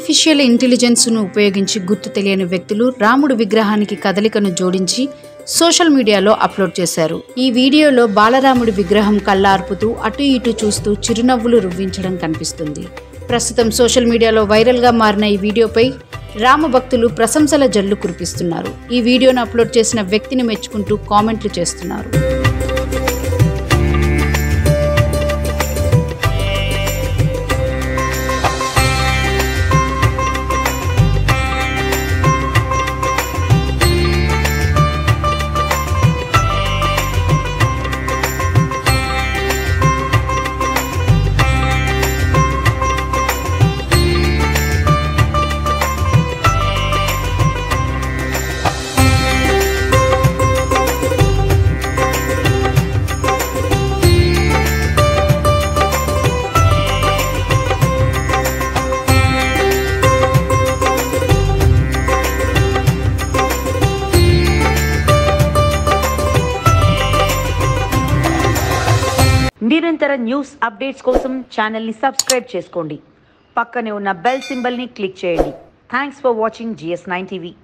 artificial ఇంటెలిజెన్స్ను ఉపయోగించి గుర్తు తెలియని వ్యక్తులు రాముడు విగ్రహానికి కదలికను జోడించి సోషల్ మీడియాలో అప్లోడ్ చేశారు ఈ వీడియోలో బాలరాముడి విగ్రహం కళ్ళార్పుతూ అటు ఇటు చూస్తూ చిరునవ్వులు రువ్వించడం కనిపిస్తుంది ప్రస్తుతం సోషల్ మీడియాలో వైరల్గా మారిన ఈ వీడియోపై రామ భక్తులు ప్రశంసల జల్లు కురిపిస్తున్నారు ఈ వీడియోను అప్లోడ్ చేసిన వ్యక్తిని మెచ్చుకుంటూ కామెంట్లు చేస్తున్నారు నిరంతర న్యూస్ అప్డేట్స్ కోసం ఛానల్ని సబ్స్క్రైబ్ చేసుకోండి పక్కనే ఉన్న బెల్ సింబల్ని క్లిక్ చేయండి thanks for watching GS nine TV